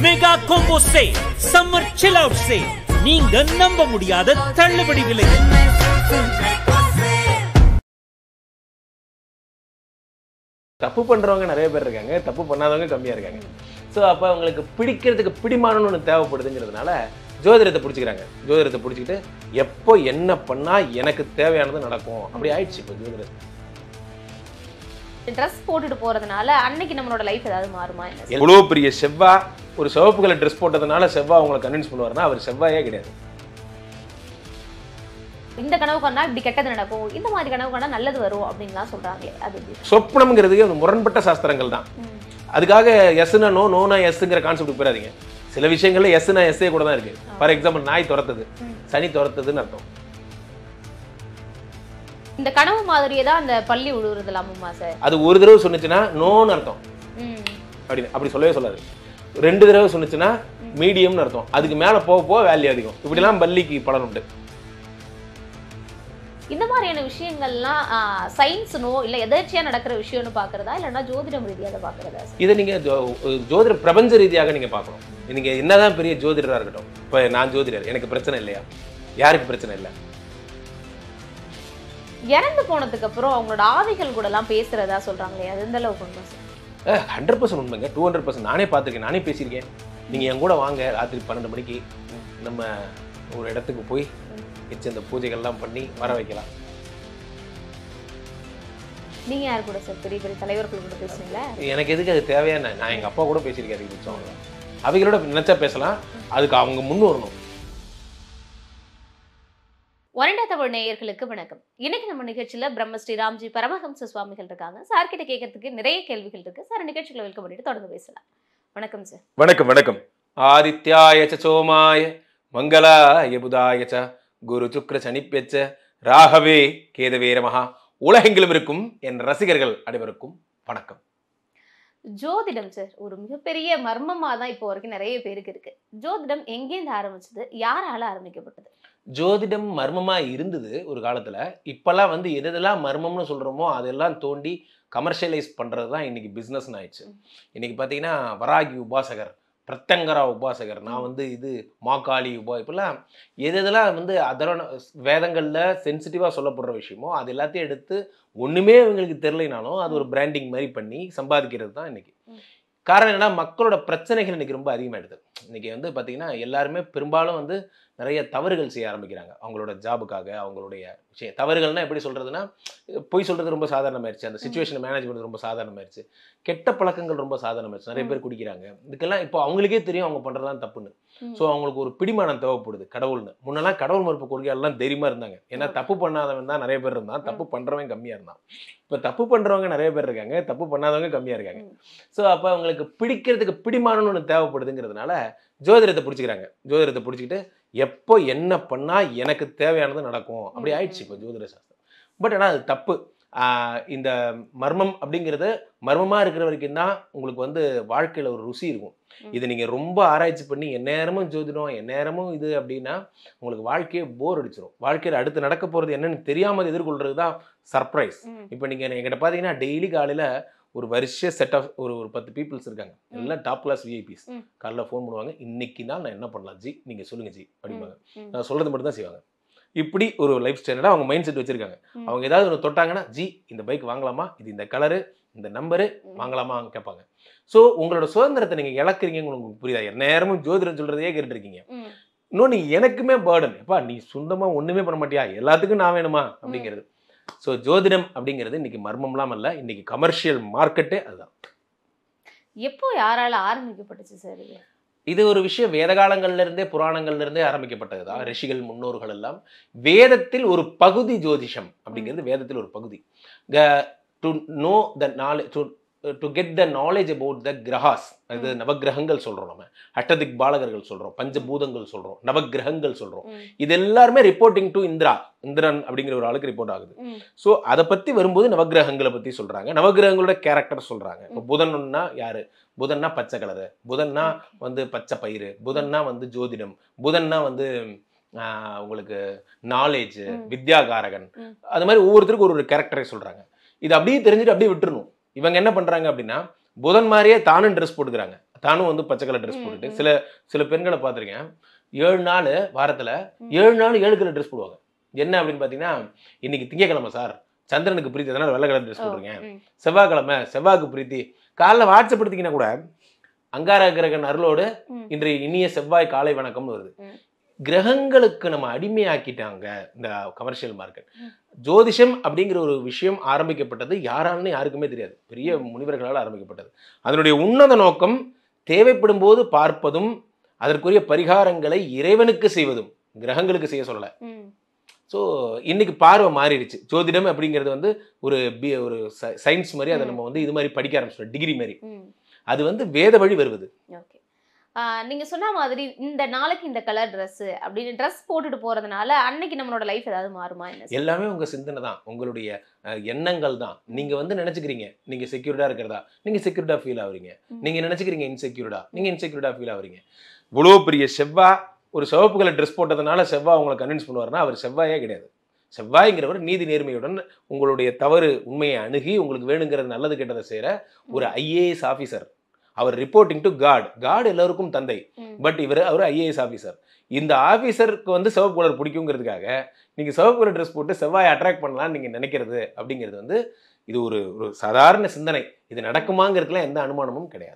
Mega combo சே summer chill out சே நீங்க நம்ப முடியாத தள்ளுபடி விலையில் தப்பு பண்றவங்க நிறைய பேர் இருக்காங்க தப்பு பண்ணாதவங்க கம்மியா இருக்காங்க ஸோ அப்போ அவங்களுக்கு பிடிக்கிறதுக்கு பிடிமானம்னு ஒன்று தேவைப்படுதுங்கிறதுனால ஜோதிடத்தை பிடிச்சிக்கிறாங்க ஜோதிடத்தை பிடிச்சிக்கிட்டு எப்போ என்ன பண்ணா எனக்கு தேவையானது நடக்கும் அப்படி ஆயிடுச்சு இப்போ ஜோதிடத்தை ட்ரெஸ் போட்டுட்டு போறதுனால அன்னைக்கு நம்மளோட லைஃப் ஏதாவது மாறுமா என்ன சார்? எவ்வளோ பெரிய செவ்வா ஒரு சிவப்பு கலர் ட்ரெஸ் போட்டதுனால செவ்வா அவங்களை கன்வின்ஸ் பண்ணுவாருன்னா அவர் செவ்வாயே கிடையாது இந்த கனவு கண்டா இப்படி கெட்டது நடக்கும் இந்த மாதிரி கனவு கண்டா நல்லது வரும் அப்படின்லாம் சொல்றாங்களே அது எப்படி? சொப்னம்ங்கிறது அது முரண்பட்ட சாஸ்திரங்கள் தான் ம். அதுக்காக எஸ்னா நோ நோனா எஸ்ங்கிற கான்செப்ட் போயிடாதீங்க சில விஷயங்கள்ல எஸ்னா எஸ்ஸே கூட தான் இருக்கு ஃபார் எக்ஸாம்பிள் நாய் துரத்துது சனி துரத்துதுன்னு அர்த்தம் இந்த கனவு மாதிரியே தான் அந்த பள்ளி உழுவுறதுலாமுமா சார் அது ஒரு தடவை சொன்னுச்சுன்னா நோன்னு அர்த்தம் ம் அப்படின்னு அப்படி சொல்லவே சொல்லாது ரெண்டு தடவை சொன்னுச்சுன்னா மீடியம்னு அர்த்தம் அதுக்கு மேல போக போக வேல்யூ அதிகம் இப்படிலாம் பள்ளிக்கு பலன் உண்டு இந்த மாதிரியான விஷயங்கள்லாம் சயின்ஸ்னோ இல்ல எதர்ச்சியா நடக்கிற விஷயம்னு பாக்குறதா இல்லைன்னா ஜோதிடம் ரீதியா அதை பாக்குறதா சார் இதை நீங்க ஜோ- ஜோதிட பிரபஞ்ச ரீதியாக நீங்க பார்க்கணும் நீங்க என்னதான் பெரிய ஜோதிடரா இருக்கட்டும் இப்ப நான் ஜோதிடர் எனக்கு பிரச்சனை இல்லையா யாருக்கு பிரச்சனை இல்லை இறந்து போனதுக்கு அப்புறம் அவங்களோட ஆவிகள் கூட எல்லாம் பேசுறதா சொல்றாங்களே அது எந்த அளவுக்கு உண்மை சார் ஹண்ட்ரட் பர்சன்ட் உண்மைங்க டூ ஹண்ட்ரட் பர்சன்ட் நானே பார்த்துருக்கேன் நானே பேசியிருக்கேன் நீங்கள் என் கூட வாங்க ராத்திரி பன்னெண்டு மணிக்கு நம்ம ஒரு இடத்துக்கு போய் வச்சு இந்த பூஜைகள்லாம் பண்ணி வர வைக்கலாம் நீங்க யார் கூட சார் பெரிய பெரிய தலைவர்கள் கூட பேசுறீங்களா எனக்கு எதுக்கு அது தேவையான நான் எங்கள் அப்பா கூட பேசியிருக்கேன் அதுக்கு மிச்சம் அவ்வளவுதான். அவங்களோட நினச்சா பேசலாம் அதுக்கு அவங்க முன் வரணும் ஒரண்டா தமிழ் நேயர்களுக்கு வணக்கம் இன்னைக்கு நம்ம நிகழ்ச்சியில பிரம்மஸ்ரீ ராம்ஜி பரமஹம்ச சுவாமிகள் இருக்காங்க சார் கிட்ட கேட்கறதுக்கு நிறைய கேள்விகள் இருக்கு சார் நிகழ்ச்சிகளை வெல்கம் பண்ணிட்டு தொடர்ந்து பேசலாம் வணக்கம் சார் வணக்கம் வணக்கம் ஆதித்யாய ச சோமாய மங்களாய புதாய ச குரு சுக்ர சனிப்பெச்ச ராகவே கேதவே நமஹா உலகெங்கிலும் இருக்கும் என் ரசிகர்கள் அனைவருக்கும் வணக்கம் ஜோதிடம் சார் ஒரு மிகப்பெரிய மர்மமா தான் இப்போ வரைக்கும் நிறைய பேருக்கு இருக்கு ஜோதிடம் எங்கேருந்து ஆரம்பிச்சது யாரால ஆரம்பிக்கப்பட்டது ஜோதிடம் மர்மமா இருந்தது ஒரு காலத்துல இப்பெல்லாம் வந்து எதெல்லாம் மர்மம்னு சொல்றோமோ அதெல்லாம் தோண்டி கமர்ஷியலைஸ் பண்றது தான் இன்னைக்கு பிசினஸ் ஆயிடுச்சு இன்னைக்கு பாத்தீங்கன்னா வராகி உபாசகர் பிரத்தங்கரா உபாசகர் நான் வந்து இது மாக்காளி உபா இப்பெல்லாம் எது எதெல்லாம் வந்து அதர வேதங்கள்ல சென்சிட்டிவா சொல்லப்படுற விஷயமோ அது எல்லாத்தையும் எடுத்து ஒண்ணுமே இவங்களுக்கு தெரியலைனாலும் அது ஒரு பிராண்டிங் மாதிரி பண்ணி சம்பாதிக்கிறது தான் இன்னைக்கு ம். காரணம் என்னன்னா மக்களோட பிரச்சனைகள் இன்னைக்கு ரொம்ப அதிகமாயிடுது இன்னைக்கு வந்து பாத்தீங்கன்னா எல்லாருமே பெரும்பாலும் வந்து நிறைய தவறுகள் செய்ய ஆரம்பிக்கிறாங்க அவங்களோட ஜாபுக்காக அவங்களுடைய விஷயம் தவறுகள்னா எப்படி சொல்றதுன்னா பொய் சொல்றது ரொம்ப சாதாரணமாயிருச்சு அந்த சுச்சுவேஷனை மேனேஜ் பண்ணுறது ரொம்ப சாதாரணமாயிருச்சு கெட்ட பழக்கங்கள் ரொம்ப சாதாரணமாயிருச்சு நிறைய பேர் குடிக்கிறாங்க இதுக்கெல்லாம் இப்போ அவங்களுக்கே தெரியும் அவங்க பண்றதுலாம் தப்புன்னு ம். ஸோ அவங்களுக்கு ஒரு பிடிமானம் தேவைப்படுது கடவுள்னு முன்னெல்லாம் கடவுள் மறுப்பு கொள்கையெல்லாம் தைரியமா இருந்தாங்க ஏன்னா தப்பு பண்ணாதவன் தான் நிறைய பேர் இருந்தான் தப்பு பண்றவன் கம்மியா இருந்தான் இப்போ தப்பு பண்றவங்க நிறைய பேர் இருக்காங்க தப்பு பண்ணாதவங்க கம்மியா இருக்காங்க ம். ஸோ அப்போ அவங்களுக்கு பிடிக்கிறதுக்கு பிடிமானம்னு ஒன்று தேவைப்படுதுங்கிறதுனால ஜோதிடத்தை பிடிச்சிக்கிறாங்க ஜோதிடத்தை பிடிச்சிக்கிட்டு எப்போ என்ன பண்ணா எனக்கு தேவையானது நடக்கும் அப்படி ம், ஆயிடுச்சு இப்போ ஜோதிட சாஸ்திரம் பட் ஆனால் அது தப்பு ஆஹ் இந்த மர்மம் அப்படிங்கிறது மர்மமா இருக்கிற வரைக்கும் தான் உங்களுக்கு வந்து வாழ்க்கையில ஒரு ருசி இருக்கும் ம். இது நீங்க ரொம்ப ஆராய்ச்சி பண்ணி எந்நேரமும் ஜோதிடம் எந்நேரமும் இது அப்படின்னா உங்களுக்கு வாழ்க்கையே போர் அடிச்சிடும் வாழ்க்கையில அடுத்து நடக்க போறது என்னன்னு தெரியாம எதிர்கொள்றது தான் சர்ப்ரைஸ் ம். இப்போ நீங்க என்கிட்ட பாத்தீங்கன்னா டெய்லி காலையில ஒரு வருஷ செட் ஆஃப் ஒரு ஒரு பத்து பீப்புள்ஸ் இருக்காங்க எல்லாம் டாப் கிளாஸ் விஐபிஸ் ம். காலைல ஃபோன் பண்ணுவாங்க இன்னைக்கு தான் நான் என்ன பண்ணலாம் ஜி நீங்க சொல்லுங்க ஜி அப்படிம்பாங்க ம். நான் சொல்றது மட்டும் தான் செய்வாங்க இப்படி ஒரு லைஃப் ஸ்டைலோட அவங்க மைண்ட் செட் வச்சிருக்காங்க ம். அவங்க ஏதாவது ஒன்று தொட்டாங்கன்னா ஜி இந்த பைக் வாங்கலாமா இது இந்த கலரு இந்த நம்பரு ம். வாங்கலாமா கேட்பாங்க ஸோ உங்களோட சுதந்திரத்தை நீங்க இழக்கிறீங்கன்னு உங்களுக்கு புரியுதா நேரமும் ஜோதிடம் சொல்றதையே கேட்டுட்டு இருக்கீங்க ம். இன்னொன்று எனக்குமே பேர்டன் எப்பா நீ சொந்தமா ஒண்ணுமே பண்ண மாட்டியா எல்லாத்துக்கும் நான் வேணுமா அப்படிங்கிறது ஸோ ஜோதிடம் அப்படிங்கிறது இன்னைக்கு மர்மம்லாம் அல்ல இன்னைக்கு கமர்ஷியல் மார்க்கெட்டே அதுதான் எப்போ யாரால ஆரம்பிக்கப்பட்டுச்சு சார் இது இது ஒரு விஷயம் வேத காலங்கள்ல இருந்தே புராணங்கள்ல இருந்தே ஆரம்பிக்கப்பட்டதுதான் ரிஷிகள் முன்னோர்கள் எல்லாம் வேதத்தில் ஒரு பகுதி ஜோதிஷம் அப்படிங்கிறது வேதத்தில் ஒரு பகுதி to know the knowledge to get the knowledge about the கிரகாஸ் அது நவக்கிரகங்கள் சொல்றோம் நம்ம அட்டதிக் பாலகர்கள் சொல்றோம் பஞ்சபூதங்கள் சொல்றோம் நவக்கிரகங்கள் சொல்றோம் ம். இது எல்லாருமே ரிப்போர்ட்டிங் டு இந்திரா இந்திரன் அப்படிங்கிற ஒரு ஆளுக்கு ரிப்போர்ட் ஆகுது ம். ஸோ அதை பத்தி வரும்போது நவக்கிரகங்களை பத்தி சொல்றாங்க நவக்கிரகங்களோட கேரக்டர் சொல்றாங்க இப்போ புதன்னா யாரு புதன்னா பச்சை கலரு புதன்னா வந்து பச்சை பயிறு புதன்னா வந்து ஜோதிடம் புதன்னா வந்து ஆஹ், உங்களுக்கு நாலேஜ் ம். வித்யாகாரகன் ம். அது மாதிரி ஒவ்வொருத்தருக்கும் ஒரு ஒரு கேரக்டரை சொல்றாங்க இது அப்படியே தெரிஞ்சுட்டு அப்படியே விட்டுறணும் இவங்க என்ன பண்றாங்க அப்படின்னா புதன் மாதிரியே தானும் ட்ரெஸ் போட்டுக்கிறாங்க தானும் வந்து பச்சை கலர் ட்ரெஸ் ம், போட்டுட்டு ம். சில சில பெண்களை பார்த்துருக்கேன் ஏழு நாள் வாரத்துல ஏழு நாள் ஏழு கலர் ட்ரெஸ் போடுவாங்க என்ன அப்படின்னு பார்த்தீங்கன்னா இன்னைக்கு திங்கக்கிழமை சார் சந்திரனுக்கு பிரீத்தி அதனால வெள்ளை கலர் ட்ரெஸ் ஓ, போட்டிருக்கேன் ம், செவ்வாய்க்கிழமை செவ்வாய்க்கு பிரீத்தி காலைல வாட்ஸ்அப் எடுத்தீங்கன்னா கூட அங்கார கிரகன் அருளோடு ம். இன்றைய இனிய செவ்வாய் காலை வணக்கம்னு வருது ம். கிரகங்களுக்கு நம்ம அடிமையாக்கிட்டாங்க இந்த கமர்ஷியல் மார்க்கெட் ம். ஜோதிஷம் அப்படிங்கிற ஒரு விஷயம் ஆரம்பிக்கப்பட்டது யாரான்னு யாருக்குமே தெரியாது பெரிய முனிவர்களால் ஆரம்பிக்கப்பட்டது அதனுடைய உன்னத நோக்கம் தேவைப்படும் போது பார்ப்பதும் அதற்குரிய பரிகாரங்களை இறைவனுக்கு செய்வதும் கிரகங்களுக்கு செய்ய சொல்லலை ம், ஸோ இன்னைக்கு பார்வை மாறிடுச்சு ஜோதிடம் அப்படிங்கிறது வந்து ஒரு பி ஒரு சயின்ஸ் மாதிரி அதை ம். நம்ம வந்து இது மாதிரி படிக்க ஆரம்பிச்சிட்டோம் டிகிரி மாதிரி ம். அது வந்து வேத வழி வருவது ஓகே நீங்க சொன்ன மாதிரி இந்த நாளைக்கு இந்த கலர் Dress அப்படின்னு Dress போட்டுட்டு போறதுனால அன்னைக்கு நம்மளோட லைஃப் ஏதாவது மாறுமா என்ன சார்? எல்லாமே உங்க சிந்தனை தான் உங்களுடைய அஹ், எண்ணங்கள் தான் நீங்க வந்து நினைச்சுக்கிறீங்க நீங்க செக்யூர்டா இருக்கிறதா நீங்க செக்யூர்டா ஃபீல் ஆகுறீங்க ம். நீங்க நினைச்சுக்கிறீங்க இன்செக்யூர்டா நீங்க இன்செக்யூர்டா ஃபீல் ஆகுறீங்க இவ்வளோ பெரிய செவ்வா ஒரு சிவப்பு கலர் ட்ரெஸ் போட்டதுனால செவ்வா உங்களை கன்வின்ஸ் பண்ணுவார்னா அவர் செவ்வாயே கிடையாது செவ்வாய்ங்கிறவர் நீதி நேர்மையுடன் உங்களுடைய தவறு உண்மையை அணுகி உங்களுக்கு வேணுங்கிறது நல்லது கெட்டதை செய்கிற ஒரு ஐஏஎஸ் ஆஃபீஸர் அவர் ரிப்போர்ட்டிங் டு காட் காட் எல்லாருக்கும் தந்தை ம். பட் இவர் அவர் ஐஏஎஸ் ஆஃபீஸர் இந்த ஆஃபீஸருக்கு வந்து சிவப்பு கலர் பிடிக்குங்கிறதுக்காக நீங்கள் சிவப்பு கலர் ட்ரெஸ் போட்டு செவ்வாயை அட்ராக்ட் பண்ணலாம்னு நீங்கள் நினைக்கிறது அப்படிங்கிறது வந்து இது ஒரு ஒரு சாதாரண சிந்தனை இது நடக்குமாங்கிறதுலாம் எந்த அனுமானமும் கிடையாது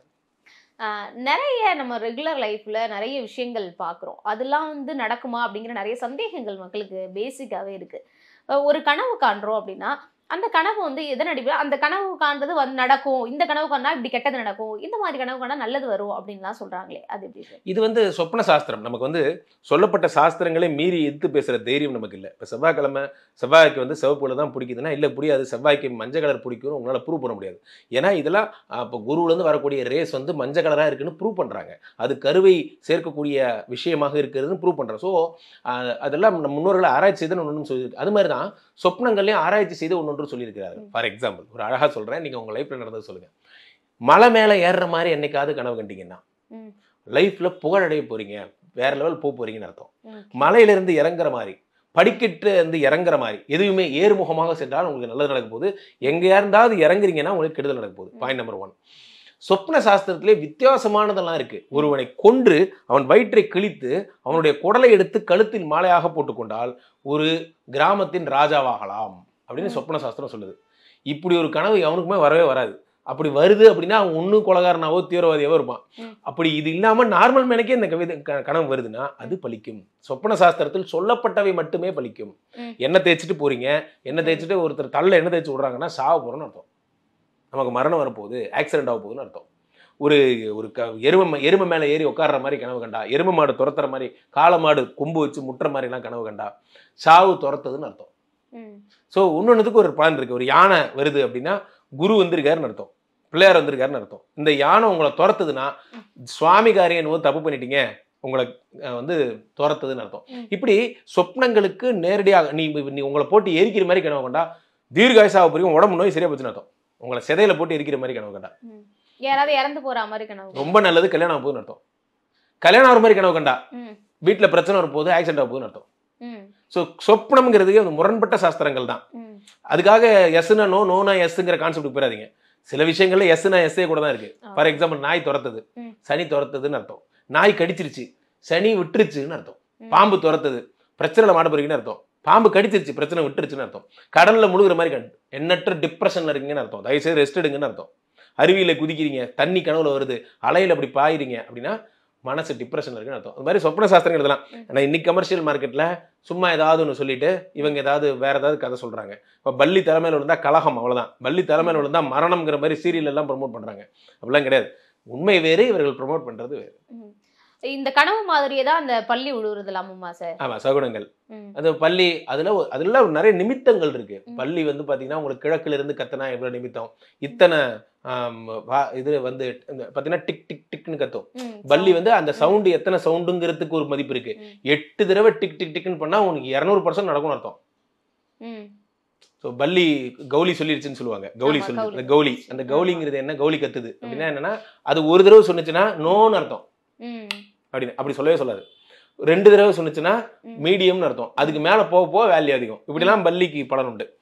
ஆஹ் நிறைய நம்ம ரெகுலர் லைஃப்ல நிறைய விஷயங்கள் பார்க்குறோம் அதெல்லாம் வந்து நடக்குமா அப்படிங்கிற நிறைய சந்தேகங்கள் மக்களுக்கு பேசிக்காவே இருக்கு அஹ் ஒரு கனவு காண்றோம் அப்படின்னா அந்த கனவு வந்து எதன் அடிப்படையில் அந்த கனவு காண்றது வந்து நடக்கும் இந்த கனவு காணா இப்படி கெட்டது நடக்கும் இந்த மாதிரி கனவு காணா நல்லது வரும் அப்படின்லாம் சொல்றாங்களே அது எப்படி சார் இது வந்து சொப்ன சாஸ்திரம் நமக்கு வந்து சொல்லப்பட்ட சாஸ்திரங்களை மீறி எதிர்த்து பேசுகிற தைரியம் நமக்கு இல்லை இப்போ செவ்வாய்க்கிழமை செவ்வாய்க்கு வந்து சிவப்பு கலர் தான் பிடிக்குதுன்னா இல்லை புரியாது செவ்வாய்க்கு மஞ்சள் கலர் பிடிக்கும்னு உங்களால் ப்ரூவ் பண்ண முடியாது ஏன்னா இதெல்லாம் இப்போ குருவிலேருந்து வரக்கூடிய ரேஸ் வந்து மஞ்சள் கலராக இருக்குன்னு ப்ரூவ் பண்ணுறாங்க அது கருவை சேர்க்கக்கூடிய விஷயமாக இருக்கிறதுன்னு ப்ரூவ் பண்ணுறோம் ஸோ அதெல்லாம் நம்ம முன்னோர்களை ஆராய்ச்சி செய்து ஒன்று சொல்லி அது மாதிரி தான் சொப்னங்கள்லையும் ஆராய்ச்சி செய்து ஒன்று சொல்லியிருக்கிறாரு ஃபார் எக்ஸாம்பிள் ஒரு அழகாக சொல்கிறேன் நீங்கள் உங்கள் லைஃப்பில் நடந்தது சொல்லுங்கள் மலை மேலே ஏறுற மாதிரி என்னைக்காவது கனவு கண்டீங்கன்னா ம். லைஃப்பில் புகழடைய போகிறீங்க வேற லெவல் போக போகிறீங்கன்னு அர்த்தம் ம். மலையிலிருந்து இறங்குற மாதிரி படிக்கட்டு இருந்து இறங்குற மாதிரி எதுவுமே ஏறுமுகமாக சென்றால் உங்களுக்கு நல்லது நடக்க போகுது எங்கே இருந்தாவது இறங்குறீங்கன்னா உங்களுக்கு கெடுதல் நடக்க போகுது பாயிண்ட் நம்பர் ஒன் சொப்ன சாஸ்திரத்திலே வித்தியாசமானதெல்லாம் இருக்கு ஒருவனை கொன்று அவன் வயிற்றை கிழித்து அவனுடைய குடலை எடுத்து கழுத்தில் மாலையாக போட்டுக்கொண்டால் ஒரு கிராமத்தின் ராஜாவாகலாம் அப்படின்னு ம். சொப்ன சாஸ்திரம் சொல்லுது இப்படி ஒரு கனவு அவனுக்குமே வரவே வராது அப்படி வருது அப்படின்னா அவன் ஒன்றும் கொலகாரனாவோ தீவிரவாதியாவோ இருப்பான் ம். அப்படி இது இல்லாம நார்மல் மேனக்கே இந்த கவிதை க- கனவு வருதுன்னா அது பலிக்கும் சொப்பன சாஸ்திரத்தில் சொல்லப்பட்டவை மட்டுமே பலிக்கும் ம். எண்ணெய் தேய்ச்சிட்டு போறீங்க எண்ணெய் தேய்ச்சிட்டு ஒருத்தர் தள்ள எண்ணெய் தேய்ச்சி விடுறாங்கன்னா சாவ போறோம்னு அர்த்தம் நமக்கு மரணம் வரப்போகுது ஆக்சிடென்ட் ஆக போகுதுன்னு அர்த்தம் ஒரு ஒரு க எருமை எருமை மேலே ஏறி உட்கார்ற மாதிரி கனவு கண்டா எருமை மாடு துரத்துற மாதிரி காளை மாடு கொம்பு வச்சு முட்டுற மாதிரிலாம் கனவு கண்டா சாவு துரத்துதுன்னு அர்த்தம் ம். ஸோ ஒன்னொன்றுக்கு ஒரு பிளான் இருக்கு ஒரு யானை வருது அப்படின்னா குரு வந்திருக்காருன்னு அர்த்தம் பிள்ளையார் வந்திருக்காருன்னு அர்த்தம் இந்த யானை உங்களை துரத்துதுன்னா சுவாமி காரியம் போது தப்பு பண்ணிட்டீங்க உங்களை அஹ், வந்து துரத்துதுன்னு அர்த்தம் ம். இப்படி சொப்னங்களுக்கு நேரடியாக நீ நீ உங்களை போட்டு எரிக்கிற மாதிரி கனவு கண்டா தீர்காயசாக போறீங்க உடம்பு நோய் சரியா போச்சுன்னு அர்த்தம் உங்களை சிதையில போட்டு எரிக்கிற மாதிரி கனவு கண்டா ம். யாராவது இறந்து போற மாதிரி கனவு ரொம்ப நல்லது கல்யாணம் ஆக போகுதுன்னு அர்த்தம் கல்யாணம் ஆகிற மாதிரி கனவு கண்டா ம். வீட்டில் பிரச்சனை வரப்போகுது ஆக்சிடென்ட் ஆக போகுதுன்னு அர்த்தம் ம். ஸோ சொப்னம்ங்கிறதுக்கு அந்த முரண்பட்ட சாஸ்திரங்கள் தான் ம். அதுக்காக எஸ்னா நோ நோனா எஸ்ங்கிற கான்செப்ட் போயிடாதீங்க சில விஷயங்கள்ல எஸ்னா எஸ்ஸே கூட தான் இருக்கு ஆ. ஃபார் எக்ஸாம்பிள் நாய் துரத்துது ம். சனி துரத்துதுன்னு அர்த்தம் நாய் கடிச்சிருச்சு சனி விட்டுருச்சுன்னு அர்த்தம் ம். பாம்பு துரத்துது பிரச்சனைல மாட்ட போறீங்கன்னு அர்த்தம் பாம்பு கடிச்சிருச்சு பிரச்சனை விட்டுருச்சுன்னு அர்த்தம் கடல்ல முழுகுற மாதிரி கண்டு எண்ணற்ற டிப்ரெஷன்ல இருக்கீங்கன்னு அர்த்தம் தயவுசெய்து ரெஸ்ட் எடுங்கன்னு அர்த்தம் அருவியில குதிக்கிறீங்க தண்ணி கனவுல வருது அலையில அப்படி பாயிறீங்க அப்படின்னா மனசு டிப்ரெஷன்ல இருக்குன்னு அர்த்தம் அது மாதிரி சொப்ன சாஸ்திரங்கள் இதெல்லாம் ம். ஆனா இன்னைக்கு கமர்ஷியல் மார்க்கெட்ல சும்மா ஏதாவது ஒன்று சொல்லிட்டு இவங்க ஏதாவது வேற ஏதாவது கதை சொல்றாங்க இப்போ பள்ளி தலைமையில் விழுந்தா கலகம் அவ்வளவுதான் பள்ளி தலைமையில் விழுந்தா மரணம்ங்கிற மாதிரி சீரியல் எல்லாம் ப்ரோமோட் பண்றாங்க அப்படிலாம் கிடையாது உண்மை வேறு இவர்கள் ப்ரோமோட் பண்றது வேறு ம். இந்த கனவு மாதிரியே தான் அந்த பள்ளி விழுவுறதுலாமுமா சார் ஆமா சகுனங்கள் ம். அது பள்ளி அதுல ஒரு- அதுல ஒரு நிறைய நிமித்தங்கள் இருக்கு ம். பள்ளி வந்து பாத்தீங்கன்னா உங்களுக்கு கிழக்குல இருந்து கத்தனா எவ்வளவு நிமித்தம் இத்தனை ஆம், வா- இது வந்து இந்த பாத்தீங்கன்னா டிக் டிக் டிக்னு கத்தும் ம். பள்ளி வந்து அந்த சவுண்டு எத்தனை சவுண்டுங்கிறதுக்கு ஒரு மதிப்பு இருக்கு ம். எட்டு தடவை டிக் டிக் டிக்னு பண்ணா உனக்கு இரநூறு பர்சன்ட் நடக்கும்னு அர்த்தம் ம். ஸோ பள்ளி கௌலி சொல்லிருச்சுன்னு சொல்லுவாங்க கௌலி ஆமா, சொல்லி கௌலி. அந்த கௌலி அந்த கௌலிங்கிறது என்ன கௌலி கத்துது அப்படின்னா என்னன்னா அது ஒரு தடவை சொன்னுச்சுன்னா நோன்னு அர்த்தம் ம். அப்படின்னு அப்படி சொல்லவே சொல்லாது ரெண்டு தடவை சொன்னுச்சுன்னா ம். மீடியம்னு அர்த்தம் அதுக்கு மேல போக போக வேல்யூ அதிகம் இப்படிலாம் பள்ளிக்கு பலன் உண்டு ம்.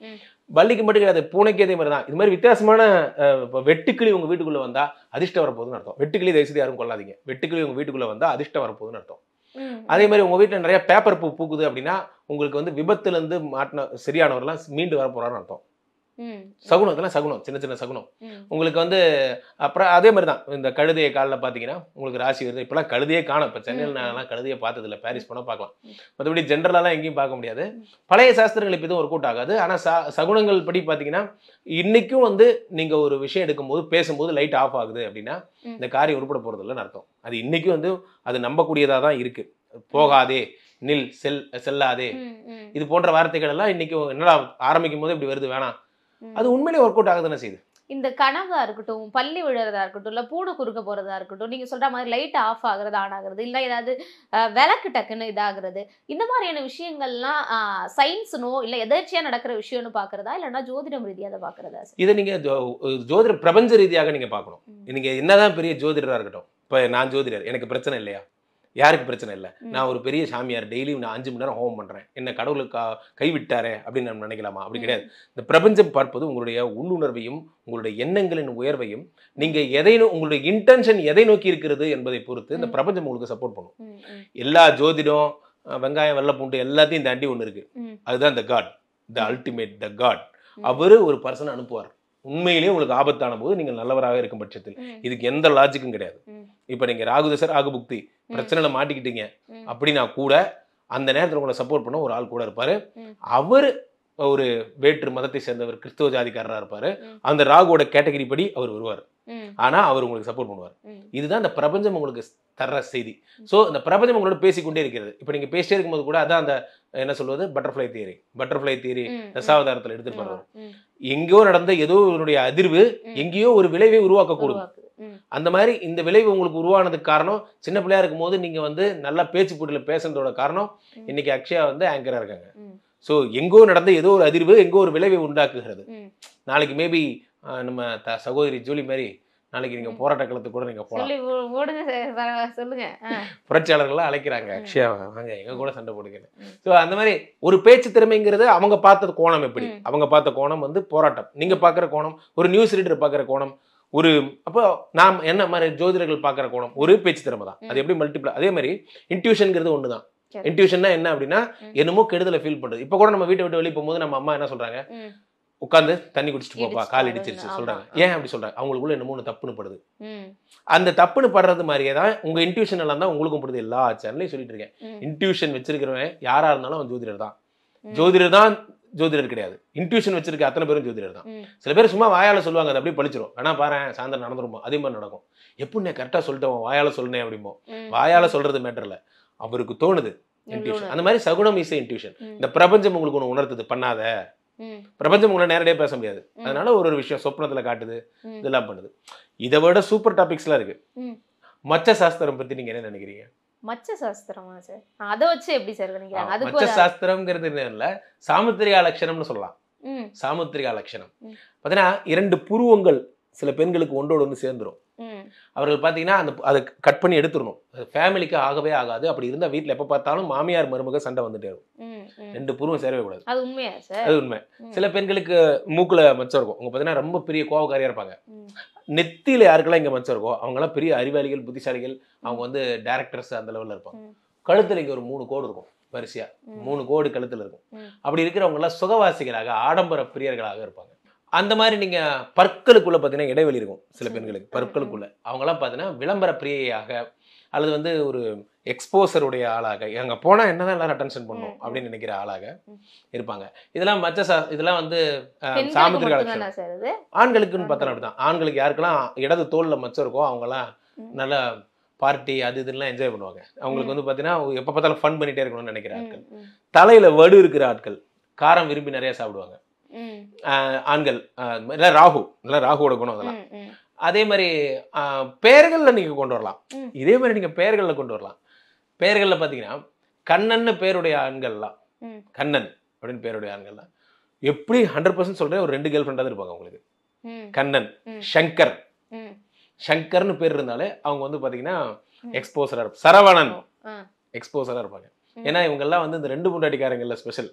பள்ளிக்கு மட்டும் கிடையாது பூனைக்கு அதே மாதிரி தான் இது மாதிரி வித்தியாசமான அஹ், இப்ப வெட்டுக்கிளி உங்க வீட்டுக்குள்ள வந்தா அதிர்ஷ்டம் வரப்போகுதுன்னு அர்த்தம் வெட்டுக்கிளி தயவுசெய்து யாரும் கொள்ளாதீங்க வெட்டுக்கிளி உங்க வீட்டுக்குள்ள வந்தா அதிர்ஷ்டம் வரப்போகுதுன்னு அர்த்தம் ம். அதே மாதிரி உங்க வீட்டுல நிறைய பேப்பர் பூ பூக்குது அப்படின்னா உங்களுக்கு வந்து விபத்துல இருந்து மாட்டின சரியானவரெல்லாம் மீண்டு வர போறாருன்னு அர்த்தம் ம். சகுனம் இதெல்லாம் சகுனம் சின்ன சின்ன சகுனம் ம். உங்களுக்கு வந்து அப்புறம் அதே மாதிரி தான் இந்த கழுதையை காலில் பார்த்தீங்கன்னா உங்களுக்கு ராசி வருது இப்போலாம் கழுதையே காணும் இப்போ சென்னையில் ம். நான்லாம் கழுதையை பார்த்ததில்ல பாரிஸ் போனால் பார்க்கலாம் ம். மற்றபடி ஜென்ரலாலாம் எங்கேயும் பார்க்க முடியாது பழைய சாஸ்திரங்கள் இப்போ எதுவும் ஒர்க் அவுட் ஆகாது ஆனால் ச சகுனங்கள் படி பார்த்தீங்கன்னா இன்னைக்கும் வந்து நீங்கள் ஒரு விஷயம் எடுக்கும்போது பேசும்போது லைட் ஆஃப் ஆகுது அப்படின்னா ம். இந்த காரியம் உருப்பட போகிறதில்லன்னு அர்த்தம் அது இன்னைக்கும் வந்து அது நம்பக்கூடியதாக தான் இருக்குது போகாதே நில் செல் செல்லாதே ம். ம். இது போன்ற வார்த்தைகள் எல்லாம் இன்னைக்கு என்னடா ஆரம்பிக்கும் போது இப்படி வருது வேணாம் ம். அது உண்மையிலே ஒர்க் அவுட் ஆகுதுன்னு செய்யுது இந்த கனவா இருக்கட்டும் பள்ளி விழுறதா இருக்கட்டும் இல்ல பூனை குறுக்க போறதா இருக்கட்டும் நீங்க சொல்ற மாதிரி லைட் ஆஃப் ஆகுறது ஆன் ஆகுறது இல்ல ஏதாவது அஹ், விளக்கு டக்குன்னு இதாகிறது இந்த மாதிரியான விஷயங்கள்லாம் சயின்ஸ்னோ இல்ல எதர்ச்சியா நடக்கிற விஷயம்னு பாக்குறதா இல்லைன்னா ஜோதிடம் ரீதியா அதை பாக்குறதா சார் இதை நீங்க ஜோ- ஜோதிட பிரபஞ்ச ரீதியாக நீங்க பார்க்கணும் ம். நீங்க என்னதான் பெரிய ஜோதிடரா இருக்கட்டும் இப்ப நான் ஜோதிடர் எனக்கு பிரச்சனை இல்லையா யாருக்கு பிரச்சனை இல்லை ம். நான் நான் ஒரு பெரிய சாமியார் டெய்லியும் நான் அஞ்சு மணி நேரம் ஹோமம் பண்றேன் என்ன கடவுளுக்கு கைவிட்டாரே அப்படின்னு நம்ம நினைக்கலாமா அப்படி கிடையாது இந்த பிரபஞ்சம் பார்ப்பது உங்களுடைய உள்ளுணர்வையும் உங்களுடைய எண்ணங்களின் உயர்வையும் நீங்க எதை நோ- உங்களுடைய இன்டென்ஷன் எதை நோக்கி இருக்கிறது என்பதை பொறுத்து இந்த ம். பிரபஞ்சம் உங்களுக்கு சப்போர்ட் பண்ணும் ம், ம், எல்லா ஜோதிடம் அஹ், வெங்காயம் வெள்ளை பூண்டு எல்லாத்தையும் தாண்டி ஒன்று இருக்கு ம். அதுதான் த காட் த ம். அல்டிமேட் த காட் ம். அவரு ஒரு பர்சன் அனுப்புவார் உண்மையிலேயே உங்களுக்கு ஆபத்தான போது நீங்கள் நல்லவராக இருக்கும் பட்சத்தில் ம், இதுக்கு எந்த லாஜிக்கும் கிடையாது ம். இப்போ நீங்க ராகுதசர் ராகுபுக்தி பிரச்சனையில மாட்டிக்கிட்டீங்க ம். அப்படின்னா கூட அந்த நேரத்தில் உங்களை சப்போர்ட் பண்ண ஒரு ஆள் கூட இருப்பாரு ம். அவர் ஒரு வேற்று மதத்தை சேர்ந்தவர் கிறிஸ்தவ ஜாதிக்காரரா இருப்பாரு ம். அந்த ராகுவோட கேட்டகரி படி அவர் வருவார் ம், ஆனா அவர் உங்களுக்கு சப்போர்ட் பண்ணுவார் ம். இதுதான் இந்த பிரபஞ்சம் உங்களுக்கு தர்ற செய்தி ஸோ இந்த பிரபஞ்சம் உங்களோட பேசிக்கொண்டே இருக்கிறது இப்போ நீங்க பேசிட்டே இருக்கும்போது கூட அதான் அந்த என்ன சொல்வது பட்டர்ஃப்ளை தியரி பட்டர்ஃப்ளை தியரி ம், ம். தசாவதாரத்தில் எடுத்துட்டு போறது ம், எங்கேயோ நடந்த ஏதோ ஒரு அதிர்வு ம். எங்கேயோ ஒரு விளைவை உருவாக்கக்கூடும் உருவாக்குது. ம், அந்த மாதிரி இந்த விளைவு உங்களுக்கு உருவானதுக்கு காரணம் சின்ன பிள்ளையா இருக்கும்போது நீங்க வந்து நல்லா பேச்சு போட்டியில் பேசுனதோட காரணம் ம். இன்னைக்கு அக்ஷயா வந்து ஆங்கரா இருக்காங்க ம். ஸோ எங்கோ நடந்த ஏதோ ஒரு அதிர்வு எங்கோ ஒரு விளைவை உண்டாக்குகிறது ம். நாளைக்கு மேபி நம்ம த சகோதரி ஜூலி மாதிரி நாளைக்கு நீங்க ம். போராட்ட களத்துக்கு கூட நீங்க போகலாம் சொல்லி ஓ- ஓடுங்க சார் பரவா- சொல்லுங்க ஆ, புரட்சியாளர்கள்லாம் அழைக்கிறாங்க ம். அக்ஷயா வாங்க எங்க கூட சண்டை போடுங்க ம். ஸோ அந்த மாதிரி ஒரு பேச்சு திறமைங்கிறது அவங்க பார்த்த கோணம் எப்படி ம். அவங்க பார்த்த கோணம் வந்து போராட்டம் நீங்க பார்க்குற கோணம் ஒரு நியூஸ் ரீடர் பார்க்குற கோணம் ஒரு அப்போ நாம் என்ன மாதிரி ஜோதிடர்கள் பார்க்குற கோணம் ஒரு பேச்சு திறமை தான் அது ம். எப்படி மல்டிப்ளை அதே மாதிரி இன்ட்யூஷன்ங்கிறது ஒன்று தான் சரி. இன்ட்யூஷன்னா என்ன அப்படின்னா ம். என்னமோ கெடுதலை ஃபீல் பண்ணுறது இப்போ கூட நம்ம வீட்டை விட்டு வெளியே போகும்போது நம்ம அம்மா என்ன சொல்றாங்க ம், உட்காந்து தண்ணி குடிச்சிட்டு போப்பா இடிச்சிட்டு கால் வா, இடிச்சிருச்சு ஆமா, சொல்றாங்க ஆமா. ஏன் அப்படி சொல்றாங்க அவங்களுக்குள்ள என்னமோ ஒன்று தப்புன்னு படுது ம், அந்த தப்புன்னு படுறது மாதிரியே தான் உங்க இன்ட்யூஷன் எல்லாம் தான் உங்களுக்கும் படுது எல்லா சேனல்லையும் சொல்லிட்டு இருக்கேன் ம், இன்ட்யூஷன் வச்சிருக்கிறவன் யாரா இருந்தாலும் அவன் ஜோதிடர் தான் ம். ஜோதிடர் தான் ஜோதிடர் கிடையாது இன்ட்யூஷன் வச்சிருக்க அத்தனை பேரும் ஜோதிடர் தான் ம், சில பேர் சும்மா வாயால சொல்லுவாங்க அது அப்படியே பழிச்சிரும் வேணா பாரு சாயந்தரம் நடந்துருமோ அதே மாதிரி நடக்கும் எப்படி நான் கரெக்டாக சொல்லிட்டேன் வாயால சொன்னேன் அப்படிமோ ம். வாயால சொல்றது மேட்டர் இல்ல அவருக்கு தோணுது இன்ட்யூஷன் உள்ளுணர்வு. அந்த மாதிரி சகுனம் இசை இன்ட்யூஷன் ம், இந்த பிரபஞ்சம் உங்களுக்கு ஒன்று உணர்த்துது பண்ணாத ம், பிரபஞ்சம் உங்களை நேரடியாக பேச முடியாது ம். அதனால ஒரு ஒரு விஷயம் சொப்னத்துல காட்டுது ம். இதெல்லாம் பண்ணுது இதை விட சூப்பர் டாபிக்ஸ்லாம் இருக்கு ம். மச்ச சாஸ்திரம் பத்தி நீங்க என்ன நினைக்கிறீங்க மச்ச சாஸ்திரமா சார் அதை வச்சு எப்படி சார் நினைக்கிறாங்க அதுக்கு மச்ச ஒரு சாஸ்திரம்ங்கிறது என்ன இல்ல சாமுத்திரிகா லட்சணம்னு சொல்லலாம் ம், சாமுத்திரிகா லட்சணம் ம். பார்த்தீங்கன்னா இரண்டு புருவங்கள் சில பெண்களுக்கு ஒன்றோடு ஒன்று சேர்ந்துரும் ம், அவர்கள் பார்த்தீங்கன்னா அந்த அதை கட் பண்ணி எடுத்துடணும் அது ஃபேமிலிக்கு ஆகவே ஆகாது அப்படி இருந்தால் வீட்டில் எப்போ பார்த்தாலும் மாமியார் மருமக சண்டை வந்துட்டே இருக்கும் ம், ம். ரெண்டு புருவம் சேரவே கூடாது அது உண்மையா சார் அது உண்மை ம். சில பெண்களுக்கு மூக்குல மச்சம் இருக்கும் அவங்க பார்த்தீங்கன்னா ரொம்ப பெரிய கோவக்காரியா இருப்பாங்க ம், நெத்தியில யாருக்கெல்லாம் இங்க மச்சம் இருக்கோ அவங்கெல்லாம் பெரிய அறிவாளிகள் புத்திசாலிகள் அவங்க வந்து டேரக்டர்ஸ் அந்த லெவல்ல இருப்பாங்க ம். கழுத்துல இங்க ஒரு மூணு கோடு இருக்கும் வரிசையா ம். மூணு கோடு கழுத்துல இருக்கும் ம். அப்படி இருக்கிறவங்க எல்லாம் சுகவாசிகளாக ஆடம்பர பிரியர்களாக இருப்பாங்க அந்த மாதிரி நீங்க பற்களுக்குள்ள பார்த்தீங்கன்னா இடைவெளி இருக்கும் சில ம். பெண்களுக்கு பற்களுக்குள்ள அவங்கெல்லாம் பார்த்தீங்கன்னா விளம்பர பிரியையாக அல்லது வந்து ஒரு எக்ஸ்போசருடைய ஆளாக அங்க போனா என்னதான் எல்லாரும் அட்டென்ஷன் பண்ணும் ம். அப்படின்னு நினைக்கிற ஆளாக ம். இருப்பாங்க இதெல்லாம் மச்ச சா- இதெல்லாம் வந்து அஹ், பெண்களுக்கு சாமுத்திரிகா லட்சணம் மட்டும்தானா சார் இது ஆண்களுக்குன்னு பார்த்தா அப்படிதான் ஆண்களுக்கு யாருக்கெல்லாம் இடது தோல்ல மச்சம் இருக்கோ அவங்கெல்லாம் ம். நல்லா பார்ட்டி அது இதுலாம் என்ஜாய் பண்ணுவாங்க அவங்களுக்கு ம். வந்து பார்த்தீங்கன்னா எப்போ பார்த்தாலும் ஃபன் பண்ணிட்டே இருக்கணும்னு நினைக்கிற ம், ஆட்கள் ம், தலையில வடு இருக்கிற ஆட்கள் காரம் விரும்பி நிறைய சாப்பிடுவாங்க ம், ஆஹ் ஆண்கள் ஆஹ் இல்ல ராகு இல்ல ராகுவோட குணம் அதெல்லாம் ம், ம். அதே மாதிரி ஆஹ் பெயர்கள்ல நீங்க கொண்டு வரலாம் ம். இதே மாதிரி நீங்க பெயர்கள்ல கொண்டு வரலாம் பெயர்கள்ல பாத்தீங்கன்னா கண்ணன்னு பேருடைய ஆண்கள்லாம் ம். கண்ணன் அப்படின்னு பேருடைய ஆண்கள்லாம் எப்படி ஹண்ட்ரட் பர்சன்ட் சொல்றேன் ஒரு ரெண்டு கேர்ள் ஃப்ரெண்டாக இருப்பாங்க உங்களுக்கு ம், கண்ணன் ம். சங்கர் ம். சங்கர்னு பேர் இருந்தாலே அவங்க வந்து பாத்தீங்கன்னா ம். எக்ஸ்போசரா இருப்பாங்க சரவணன் ஆ. எக்ஸ்போசரா இருப்பாங்க ம். ஏன்னா இவங்கெல்லாம் வந்து இந்த ரெண்டு முண்டாட்டிக்காரங்கள்ல ஸ்பெஷல்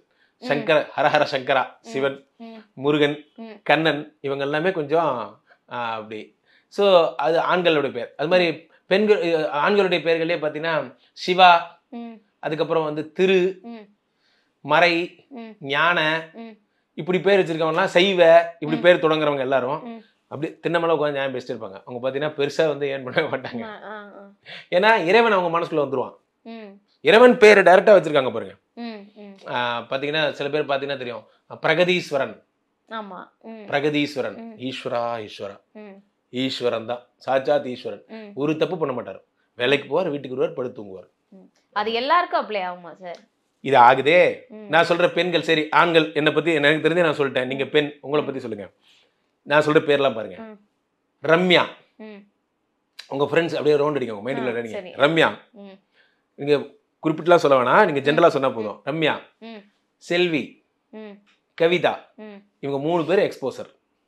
சங்கர ஹரஹர சங்கரா சிவன் ம். முருகன் ம். கண்ணன் இவங்க எல்லாமே கொஞ்சம் ஆ, அப்படி ஸோ அது ஆண்களுடைய பேர் அது மாதிரி பெண்கள் அஹ், ஆண்களுடைய பேர்களே பார்த்தீங்கன்னா சிவா ம், அதுக்கப்புறம் வந்து திரு ம், மறை ம், ஞான ம். இப்படி பேர் வச்சிருக்கவங்கலாம் செய்வ இப்படி ம். பேர் தொடங்குறவங்க எல்லாரும் ம். அப்படி திண்ணமலை உட்காந்து நியாயம் பேசிட்டு இருப்பாங்க அவங்க பார்த்தீங்கன்னா பெருசா வந்து ஏன் பண்ண மாட்டாங்க ஆ, ஆ, ஆ. ஏன்னா இறைவன் அவங்க மனசுக்குள்ள வந்துருவான் ம், இறைவன் பேர் டைரக்டா வச்சிருக்காங்க பாருங்க ம், ம். ஆஹ் பாத்தீங்கன்னா சில பேர் பார்த்தீங்கன்னா தெரியும் பிரகதீஸ்வரன் ஆமா ம், பிரகதீஸ்வரன் ம். ஈஸ்வரா ஈஸ்வரா ம், ஈஸ்வரன் தான் சாட்சாத் ஈஸ்வரன் ம். ஒரு தப்பு பண்ண மாட்டார் வேலைக்கு போவார் வீட்டுக்கு வருவார் படுத்து தூங்குவார் அது எல்லாருக்கும் அப்ளை ஆகுமா சார் இது ஆகுதே ம், நான் சொல்ற பெண்கள் சரி ஆண்கள் என்னை பத்தி எனக்கு தெரிஞ்சு நான் சொல்லிட்டேன் நீங்க பெண் உங்களை பத்தி சொல்லுங்க நான் சொல்ற பேர்லாம் பாருங்க ம். ரம்யா ம், உங்க ஃப்ரெண்ட்ஸ் அப்படியே ரவுண்ட் அடிங்க உங்க மைண்டுக்குள்ள ஆ, அடிங்க சரி. ரம்யா ம், நீங்க குறிப்பிட்டுலாம் சொல்ல வேணாம் நீங்க ஜென்ரலா சொன்னா போதும் ரம்யா ம், செல்வி ம், கவிதா ம். இவங்க மூணு பேர் exposure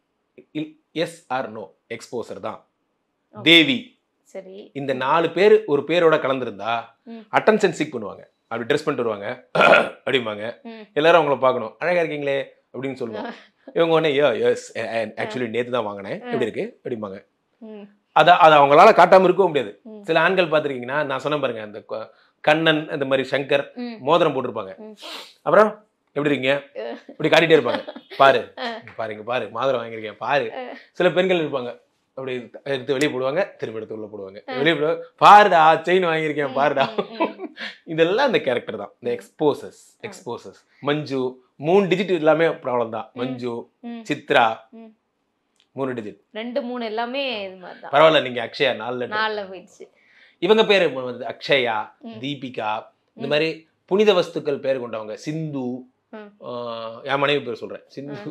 yes or no exposure தான் Okay. தேவி சரி இந்த நாலு பேர் ஒரு பேரோட கலந்துருந்தா ம். அட்டென்ஷன் சீக் பண்ணுவாங்க அப்படி ட்ரெஸ் பண்ணிட்டு வருவாங்க அப்படிம்பாங்க ம். எல்லாரும் அவங்கள பார்க்கணும் அழகா இருக்கீங்களே அப்படின்னு சொல்லுவாங்க இவங்க உடனே யோ எஸ் ஆக்சுவலி நேத்து தான் வாங்கினேன் எப்படி இருக்கு அப்படிம்பாங்க ம், அதை அதை அவங்களால காட்டாம இருக்கவும் முடியாது ம். சில ஆண்கள் பார்த்துருக்கீங்கன்னா நான் சொன்ன பாருங்க அந்த கொ- கண்ணன் இந்த மாதிரி சங்கர் ம். மோதிரம் போட்டிருப்பாங்க ம். அப்புறம் எப்படி இருக்கீங்க இப்படி காட்டிட்டே இருப்பாங்க பாரு அஹ். பாருங்க பாரு மோதிரம் வாங்கியிருக்கேன் பாரு சில பெண்கள் இருப்பாங்க அப்படி எடுத்து வெளியே போடுவாங்க திரும்ப எடுத்து உள்ள போடுவாங்க வெளியே போடுவாங்க பாருடா செயின் வாங்கியிருக்கேன் பாருடா ம், ம், இதெல்லாம் இந்த கேரக்டர் தான் இந்த எக்ஸ்போசஸ் எக்ஸ்போசஸ் மஞ்சு மூணு டிஜிட் எல்லாமே ப்ராப்ளம் தான் மஞ்சு ம். சித்ரா ம். மூணு டிஜிட் ரெண்டு மூணு எல்லாமே இது மாதிரி தான் பரவாயில்ல நீங்க அக்ஷயா நாலு letter. நாலுல போயிடுச்சு இவங்க பேரு வந்து அக்ஷயா ம். தீபிகா இந்த ம். மாதிரி புனித வஸ்துக்கள் பேர் கொண்டவங்க சிந்து ம். ஆஹ் என் மனைவி பேர் சொல்றேன் சிந்து